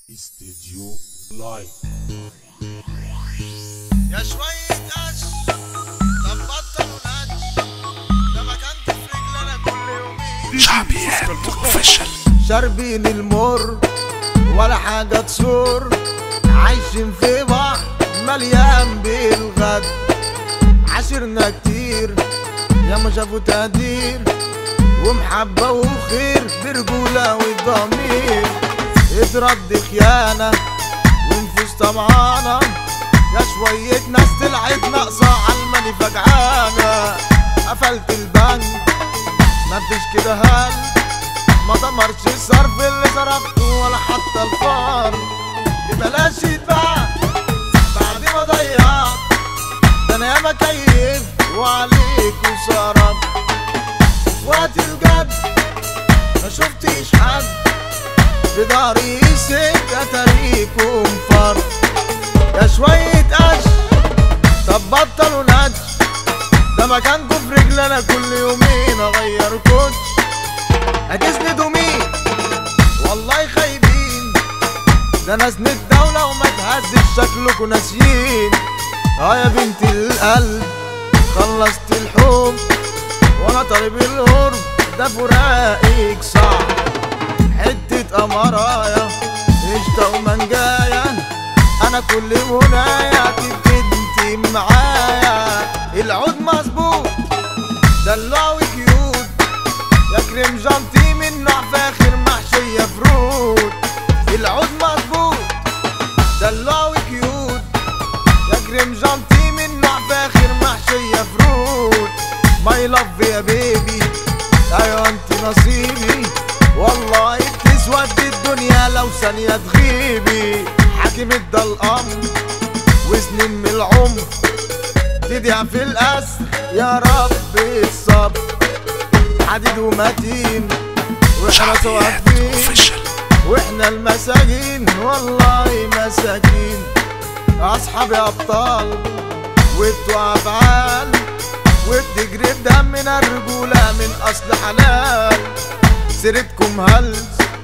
استديو لايف يا شوية قش طب بطل ونقش ده مكانكم في رجلنا كل يومين شعبيات اوفيشال شاربين المر ولا حاجة تسر عايشين في بحر مليان بالغد عاشرنا كتير يا ما شافوا تقدير ومحبة وخير برجولة وضمير اترد خيانة ونفوس طمعانة يا شوية ناس طلعت ناقصة عالماني فجعانة قفلت البنك مفيش كده هل ما دمرش الصرف اللي صرفته ولا حتى الفار ببلاش يتباع بعد ما ضيعت ده انا ياما كيف وعليك وصرف وقت الجد ما شفتش حد في داري يسد اتاريكم فرق يا شوية قش طب بطلوا نتش ده مكانكم في رجلنا كل يومين اغير كوتش هتسندوا مين والله خايبين ده ناس من الدولة وما تهزش شكلكوا ناسيين اه يا بنت القلب خلصت الحب وانا طالب القرب ده فراقك صعب حتة قمرايا قشطة ومنجايا انا كل منايا تبقى انت معايا العود مظبوط دلعوا كيوت يا كريم جانتي من نوع فاخر محشية فروت العود مظبوط دلعوا كيوت يا كريم جانتي من نوع فاخر محشية فروت ماي لاف يا بيبي ايوه انت نصيبي والله بتسود الدنيا لو ثانية تغيبي حاكم ادى الامر وسنين من العمر تدعي في الاسر يا رب الصبر حديد ومتين واحنا شعبيات واقفين اوفيشال واحنا المساجين والله مساكين اصحابي ابطال وانتوا افعال وبتجري بدمنا الرجولة من اصل حلال سيرتكم هلس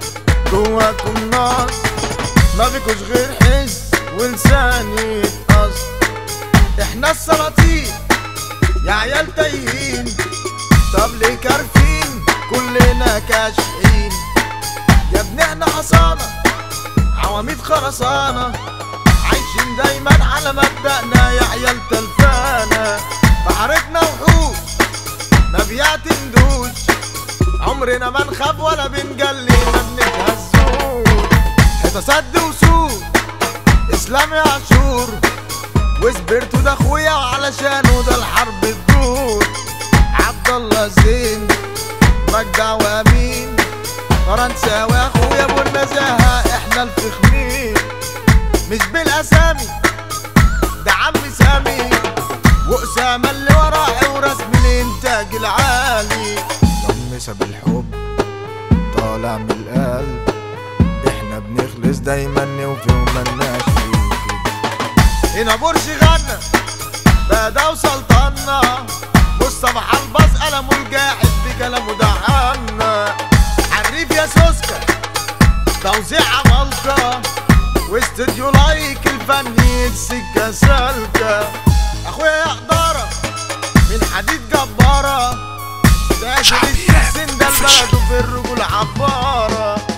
جواكم ناس ما بيكوش غير حس ولسان يتقص احنا السلاطين يا عيال تايهين طب ليه كارفين كلنا كاشحين يا ابني احنا حصانة عواميد خرسانة عايشين دايما على مبدأنا يا عيال تلفانة بحارتنا وحوش ما بيعتمدوش عمرنا ما نخاف ولا بنجلي ما بنتهزوش حيطة سد وسود اسلام يا عاشور وسبرتو ده اخويا وعلشانه ده الحرب تدور عبد الله زين مجدع وامين فرنساوي اخويا ابو النزاهه احنا الفخمين مش بالاسامي ده عمي سامي واسامه اللي وراعي ورسم الانتاج العالي طمسه بالحب طالع من القلب احنا بنخلص دايما نوفي وملناش فيه كده هنا برش غنى بدا وسلطنا مصطفى حلبس قلمه الجاحد بكلامه ده عنا حريف يا سوسكا توزيع عمالقة واستديو لايك الفني السكة سالكة اخويا يا قدارة من حديد جبارة ده شعبيات السن ده official. البلد وفي الرجول عبارة